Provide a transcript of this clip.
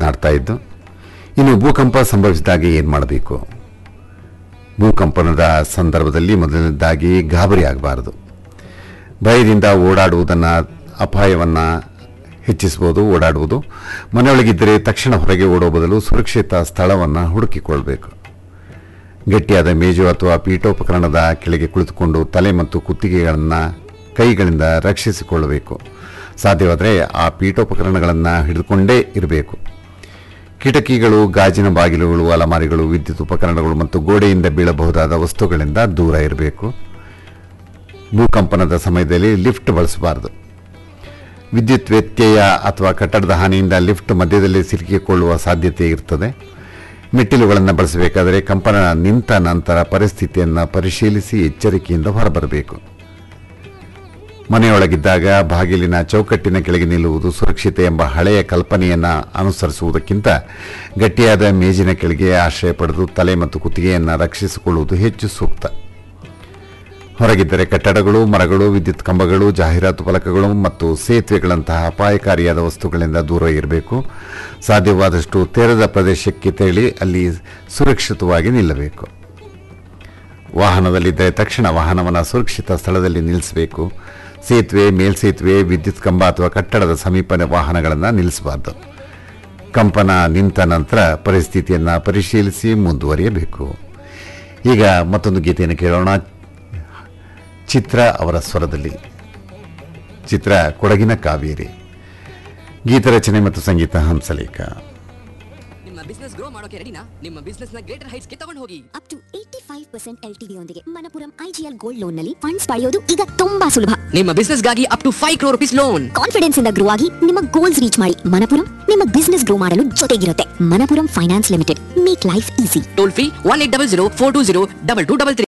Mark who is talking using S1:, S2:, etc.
S1: ಮಾತನಾಡ್ತಾ ಇದ್ದು ಇನ್ನು ಭೂಕಂಪ ಸಂಭವಿಸಿದಾಗ ಏನು ಮಾಡಬೇಕು ಭೂಕಂಪನದ ಸಂದರ್ಭದಲ್ಲಿ ಮೊದಲನೇದಾಗಿ ಗಾಬರಿ ಆಗಬಾರದು ಭಯದಿಂದ ಓಡಾಡುವುದನ್ನು ಅಪಾಯವನ್ನು ಹೆಚ್ಚಿಸ್ಬೋದು ಓಡಾಡುವುದು ಮನೆಯೊಳಗಿದ್ದರೆ ತಕ್ಷಣ ಹೊರಗೆ ಓಡೋ ಬದಲು ಸುರಕ್ಷಿತ ಸ್ಥಳವನ್ನು ಹುಡುಕಿಕೊಳ್ಬೇಕು ಗಟ್ಟಿಯಾದ ಮೇಜು ಅಥವಾ ಪೀಠೋಪಕರಣದ ಕೆಳಗೆ ಕುಳಿತುಕೊಂಡು ತಲೆ ಮತ್ತು ಕುತ್ತಿಗೆಗಳನ್ನು ಕೈಗಳಿಂದ ರಕ್ಷಿಸಿಕೊಳ್ಳಬೇಕು ಸಾಧ್ಯವಾದರೆ ಆ ಪೀಠೋಪಕರಣಗಳನ್ನು ಹಿಡಿದುಕೊಂಡೇ ಇರಬೇಕು ಕಿಟಕಿಗಳು ಗಾಜಿನ ಬಾಗಿಲುಗಳು ಅಲಮಾರಿಗಳು ವಿದ್ಯುತ್ ಉಪಕರಣಗಳು ಮತ್ತು ಗೋಡೆಯಿಂದ ಬೀಳಬಹುದಾದ ವಸ್ತುಗಳಿಂದ ದೂರ ಇರಬೇಕು ಭೂಕಂಪನದ ಸಮಯದಲ್ಲಿ ಲಿಫ್ಟ್ ಬಳಸಬಾರದು ವಿದ್ಯುತ್ ವ್ಯತ್ಯಯ ಅಥವಾ ಕಟ್ಟಡದ ಹಾನಿಯಿಂದ ಲಿಫ್ಟ್ ಮಧ್ಯದಲ್ಲಿ ಸಿಲುಕಿಕೊಳ್ಳುವ ಸಾಧ್ಯತೆ ಇರ್ತದೆ ಮೆಟ್ಟಿಲುಗಳನ್ನು ಬಳಸಬೇಕಾದರೆ ಕಂಪನ ನಿಂತ ನಂತರ ಪರಿಸ್ಥಿತಿಯನ್ನು ಪರಿಶೀಲಿಸಿ ಎಚ್ಚರಿಕೆಯಿಂದ ಹೊರಬರಬೇಕು ಮನೆಯೊಳಗಿದ್ದಾಗ ಬಾಗಿಲಿನ ಚೌಕಟ್ಟಿನ ಕೆಳಗೆ ನಿಲ್ಲುವುದು ಸುರಕ್ಷಿತ ಎಂಬ ಹಳೆಯ ಕಲ್ಪನೆಯನ್ನು ಅನುಸರಿಸುವುದಕ್ಕಿಂತ ಗಟ್ಟಿಯಾದ ಮೇಜಿನ ಕೆಳಗೆ ಆಶ್ರಯ ಪಡೆದು ತಲೆ ಮತ್ತು ಕುತ್ತಿಗೆಯನ್ನು ರಕ್ಷಿಸಿಕೊಳ್ಳುವುದು ಹೆಚ್ಚು ಸೂಕ್ತ ಹೊರಗಿದ್ದರೆ ಕಟ್ಟಡಗಳು ಮರಗಳು ವಿದ್ಯುತ್ ಕಂಬಗಳು ಜಾಹೀರಾತು ಫಲಕಗಳು ಮತ್ತು ಸೇತುವೆಗಳಂತಹ ಅಪಾಯಕಾರಿಯಾದ ವಸ್ತುಗಳಿಂದ ದೂರ ಇರಬೇಕು ಸಾಧ್ಯವಾದಷ್ಟು ತೆರೆದ ಪ್ರದೇಶಕ್ಕೆ ತೆರಳಿ ಅಲ್ಲಿ ಸುರಕ್ಷಿತವಾಗಿ ನಿಲ್ಲಬೇಕು ವಾಹನದಲ್ಲಿದ್ದರೆ ತಕ್ಷಣ ವಾಹನವನ್ನು ಸುರಕ್ಷಿತ ಸ್ಥಳದಲ್ಲಿ ನಿಲ್ಲಿಸಬೇಕು ಸೇತುವೆ ಮೇಲ್ಸೇತುವೆ ವಿದ್ಯುತ್ ಕಂಬ ಅಥವಾ ಕಟ್ಟಡದ ಸಮೀಪ ವಾಹನಗಳನ್ನು ನಿಲ್ಲಿಸಬಾರ್ದು ಕಂಪನ ನಿಂತ ನಂತರ ಪರಿಸ್ಥಿತಿಯನ್ನು ಪರಿಶೀಲಿಸಿ ಮುಂದುವರಿಯಬೇಕು ಈಗ ಮತ್ತೊಂದು ಗೀತೆಯನ್ನು ಕೇಳೋಣ ಚಿತ್ರ ಅವರ ಸ್ವರದಲ್ಲಿ ಚಿತ್ರ ಕೊಡಗಿನ ಕಾವೇರಿ ಗೀತರಚನೆ ಮತ್ತು ಸಂಗೀತ ಹಂಸಲೇಖ
S2: ನಿಮ್ಮ ಬಿಸ್ನೆಸ್ ಗ್ರೋ ಮಾಡೋಕೆ ರೆಡಿನಾ ನಿಮ್ಮ ಬಿಸ್ನೆಸ್ ನ ಗ್ರೇಟರ್ ಹೈಟ್ಸ್ ಗೆ ತಗೊಂಡು ಹೋಗಿ
S3: up to eighty five percent L T ಯೊಂದಿಗೆ ಮನಪುರಂ ಐಜಿಎಲ್ ಗೋಲ್ಡ್ ಲೋನ್ ನಲ್ಲಿ ಫಂಡ್ಸ್ ಪಡೆಯೋದು ಈಗ ತುಂಬಾ ಸುಲಭ
S2: ನಿಮ್ಮ ಬಿಸ್ನೆಸ್ ಗಾಗಿ up to five crore rupees loan
S3: confidence ಇಂದ ಗ್ರೋ ಆಗಿ ನಿಮ್ಮ ಗೋಲ್ಸ್ ರೀಚ್ ಮಾಡಿ ಮನಪುರಂ ನಿಮ್ಮ ಬಿಸ್ನೆಸ್ ಗ್ರೋ ಮಾಡಲು ಜೊತೆಗಿರುತ್ತೆ Manappuram finance limited make life easy
S2: toll free one eight double zero four two zero double two double three